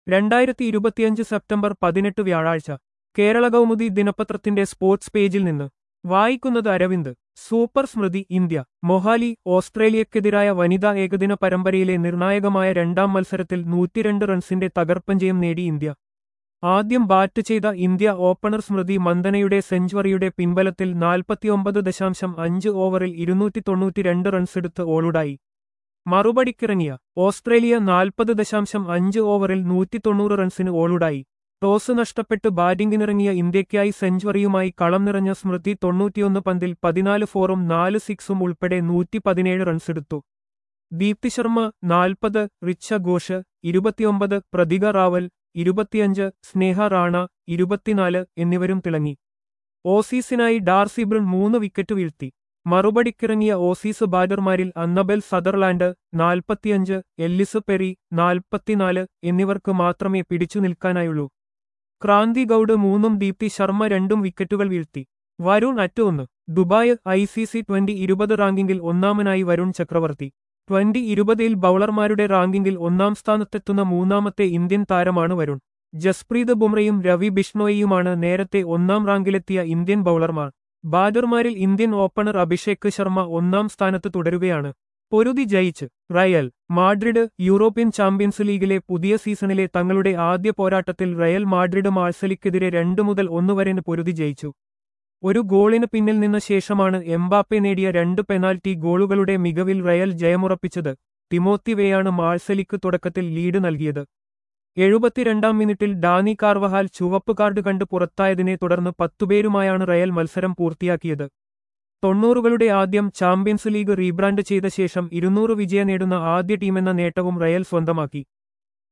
രണ്ടായിരത്തി ഇരുപത്തിയഞ്ച് സെപ്റ്റംബർ പതിനെട്ട് വ്യാഴാഴ്ച കേരള കൗമുദി ദിനപത്രത്തിന്റെ സ്പോർട്സ് പേജിൽ നിന്ന് വായിക്കുന്നത് അരവിന്ദ് സൂപ്പർ സ്മൃതി ഇന്ത്യ മൊഹാലി ഓസ്ട്രേലിയക്കെതിരായ വനിതാ ഏകദിന പരമ്പരയിലെ നിർണായകമായ രണ്ടാം മത്സരത്തിൽ നൂറ്റിരണ്ട് റൺസിന്റെ തകർപ്പൻ ജയം നേടി ഇന്ത്യ ആദ്യം ബാറ്റ് ചെയ്ത ഇന്ത്യ ഓപ്പണർ സ്മൃതി മന്ദനയുടെ സെഞ്ചുറിയുടെ പിൻബലത്തിൽ നാൽപ്പത്തിയൊമ്പത് ദശാംശം അഞ്ച് ഓവറിൽ ഇരുന്നൂറ്റി തൊണ്ണൂറ്റിരണ്ട് റൺസെടുത്ത് ഓളുടായി മറുപടിക്കിറങ്ങിയ ഓസ്ട്രേലിയ നാൽപ്പത് ദശാംശം അഞ്ച് ഓവറിൽ നൂറ്റി തൊണ്ണൂറ് റൺസിന് ഓളുടായി ടോസ് നഷ്ടപ്പെട്ട് ബാറ്റിംഗിനിറങ്ങിയ ഇന്ത്യയ്ക്കായി സെഞ്ചുറിയുമായി കളം നിറഞ്ഞ സ്മൃതി തൊണ്ണൂറ്റിയൊന്ന് പന്തിൽ പതിനാല് ഫോറും നാല് സിക്സും ഉൾപ്പെടെ നൂറ്റി പതിനേഴ് റൺസെടുത്തു ദീപ്തി ശർമ്മ നാൽപ്പത് റിച്ച ഘോഷ് ഇരുപത്തിയൊമ്പത് പ്രതിക റാവൽ ഇരുപത്തിയഞ്ച് സ്നേഹ റാണ ഇരുപത്തിനാല് എന്നിവരും തിളങ്ങി ഓസീസിനായി ഡാർസി ബ്രൺ മൂന്ന് വിക്കറ്റ് വീഴ്ത്തി മറുപടിക്കിറങ്ങിയ ഓസീസ് ബാറ്റർമാരിൽ അന്നബെൽ സദർലാൻഡ് നാൽപ്പത്തിയഞ്ച് എല്ലിസ് പെറി നാൽപ്പത്തിനാല് എന്നിവർക്ക് മാത്രമേ പിടിച്ചു നിൽക്കാനായുള്ളൂ ക്രാന്തി ഗൌഡ് മൂന്നും ദീപ്തി ശർമ്മ രണ്ടും വിക്കറ്റുകൾ വീഴ്ത്തി വരുൺ അറ്റ് ഒന്ന് Dubai I C C twenty ഇരുപത് റാങ്കിങ്ങിൽ ഒന്നാമനായി വരുൺ ചക്രവർത്തി ട്വന്റി ഇരുപതിൽ ബൌളർമാരുടെ റാങ്കിങ്ങിൽ ഒന്നാം സ്ഥാനത്തെത്തുന്ന മൂന്നാമത്തെ ഇന്ത്യൻ താരമാണ് വരുൺ ജസ്പ്രീത് ബുംറയും രവി ബിഷ്ണോയിയുമാണ് നേരത്തെ ഒന്നാം റാങ്കിലെത്തിയ ഇന്ത്യൻ ബൌളർമാർ ബാറ്റർമാരിൽ ഇന്ത്യൻ ഓപ്പണർ അഭിഷേക് ശർമ്മ ഒന്നാം സ്ഥാനത്ത് തുടരുകയാണ് പൊരുതി ജയിച്ച് റയൽ മാഡ്രിഡ് യൂറോപ്യൻ ചാമ്പ്യൻസ് ലീഗിലെ പുതിയ സീസണിലെ തങ്ങളുടെ ആദ്യ പോരാട്ടത്തിൽ റയൽ മാഡ്രിഡ് മാഴ്സലിക്കെതിരെ രണ്ടു മുതൽ ഒന്നുവരെന് പൊരുതി ജയിച്ചു ഒരു ഗോളിന് പിന്നിൽ നിന്ന ശേഷമാണ് എംബാപ്പെ നേടിയ രണ്ട് പെനാൽറ്റി ഗോളുകളുടെ മികവിൽ റയൽ ജയമുറപ്പിച്ചത് തിമോത്തി വേയാണ് മാഴ്സലിക്ക് തുടക്കത്തിൽ ലീഡ് നൽകിയത് എഴുപത്തിരണ്ടാം മിനിറ്റിൽ ഡാനി കാർവഹാൽ ചുവപ്പ് കാർഡ് കണ്ട് പുറത്തായതിനെ തുടർന്ന് പത്തുപേരുമായാണ് റയൽ മത്സരം പൂർത്തിയാക്കിയത് തൊണ്ണൂറുകളുടെ ആദ്യം ചാമ്പ്യൻസ് ലീഗ് റീബ്രാൻഡ് ചെയ്ത ശേഷം ഇരുന്നൂറ് വിജയ നേടുന്ന ആദ്യ ടീമെന്ന നേട്ടവും റയൽ സ്വന്തമാക്കി